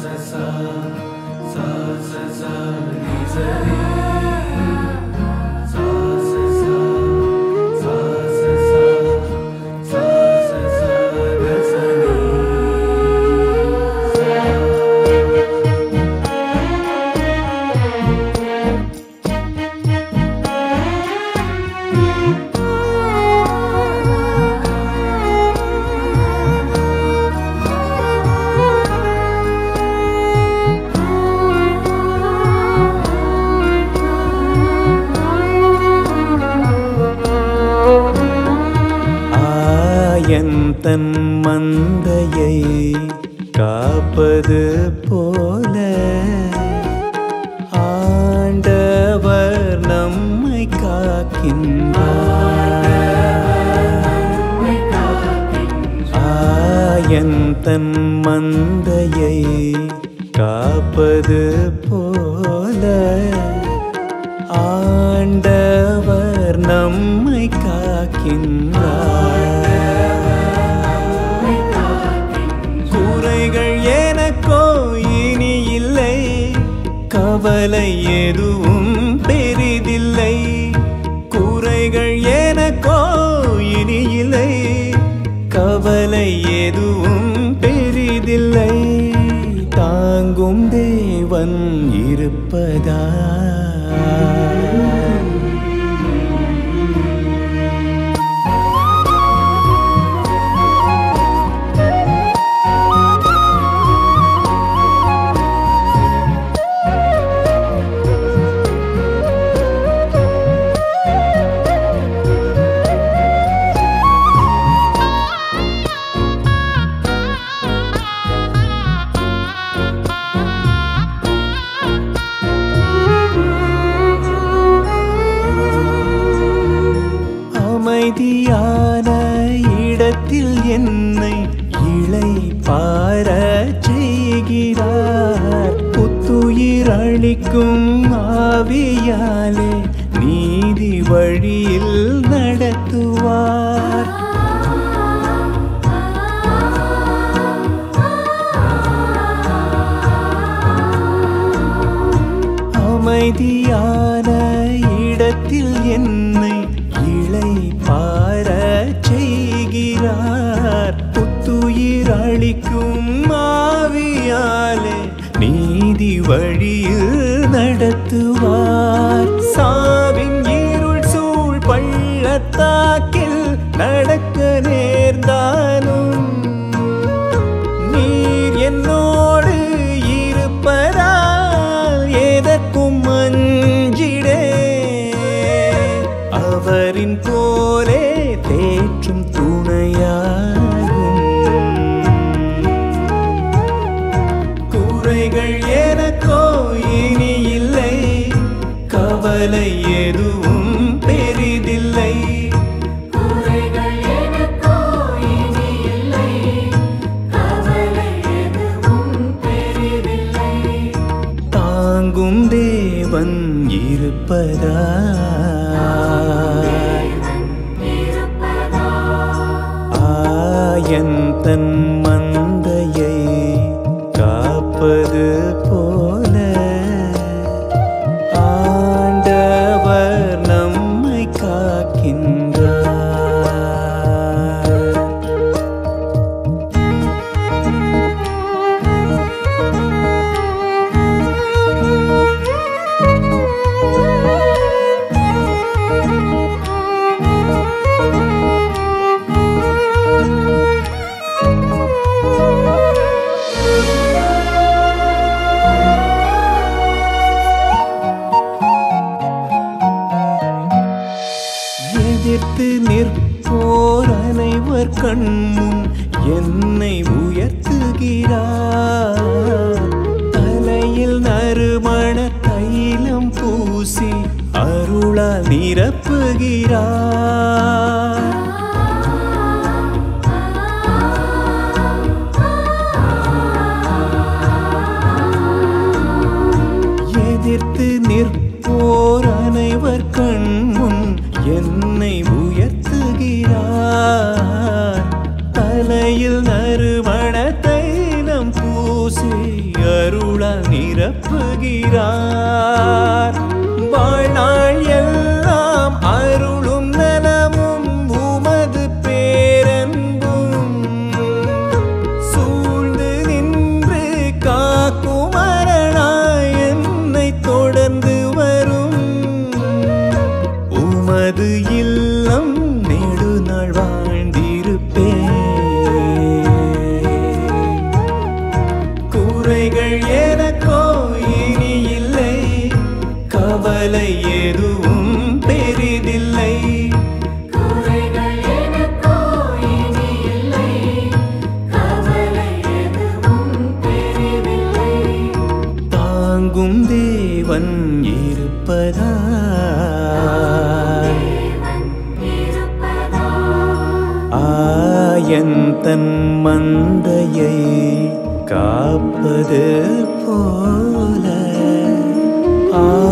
ஆயன் தன் மந்தையை காப்பது போல ஆண்டவர் நம்மை காக்கின்றார் ஆயன் தன் மந்தையை காப்பது போல ஆண்டவர் நம்மை காக்கின்றார் குறைகள் எனக்கோ இனி இல்லை கவலை எதுவும் பெரிதில்லை குறைகள் எனக்கோ இனி இல்லை கவலை எதுவும் பெரிதில்லை தாங்கும் தேவன் இருப்பதா அமைதியான இடத்தில் என்னை இளை பார செய்கிறார் புத்துயிர் அளிக்கும் ஆவியாலே நீதி வழியில் நடத்துவார் அமைதியான இடத்தில் என்னை இளை பார செய்கிறார் புத்துயிர் அளிக்கும் ஆவியாலே நீதி வழியில் நடத்துவார் சாவின் இருள் சூழ் பள்ளத்தாக்கில் நடக்க நேர்ந்தாலும் நீர் என்னோடு இருப்பதால் எதற்கும் மஞ்சிடே அவரின் போலே தேற்றும் துணையாகும் குறைகள் எனக்கோ இனி இல்லை கவலை எதுவும் பெரிதில்லை குறைகள் எனக்கோ இனி இல்லை கவலை எதுவும் பெரிதில்லை தாங்கும் தேவன் இருப்பதா இருப்பதா ஆயன் தன் மந்தையை காப்பது போல ஆண்டவர் நம்மை காக்கின்றார் எதிர்த்து நிற்போர் அனைவர் கண்முன் என்னை உயர்த்துகிறார் தலையில் நறுமண தைலம் பூசி அருளால் நிரப்புகிறார் எதிர்த்து நிற்போர் அனைவர் கண்முன் என்னை உயர்த்துகிறார் தலையில் நறுமண தைலம் பூசி இருக்கிறார் வாழ்நாள் எல்லாம் அருளும் நலமும் உமது பேரன்பும் சூழ்ந்து நின்று காக்கும் அரணாய் என்னை தொடர்ந்து வரும் உமது இல்லம் நெடுநாள் வாழ்ந்திருப்பேன் குறைகள் எனக்கோ இனி இல்லை கவலை எதுவும் பெரிதில்லை குறைகள் எனக்கோ இனி இல்லை கவலை எதுவும் பெரிதில்லை தாங்கும் தேவன் இருப்பதா இருப்பதா ஆயன் தன் மந்தையை காப்பது போல ஆ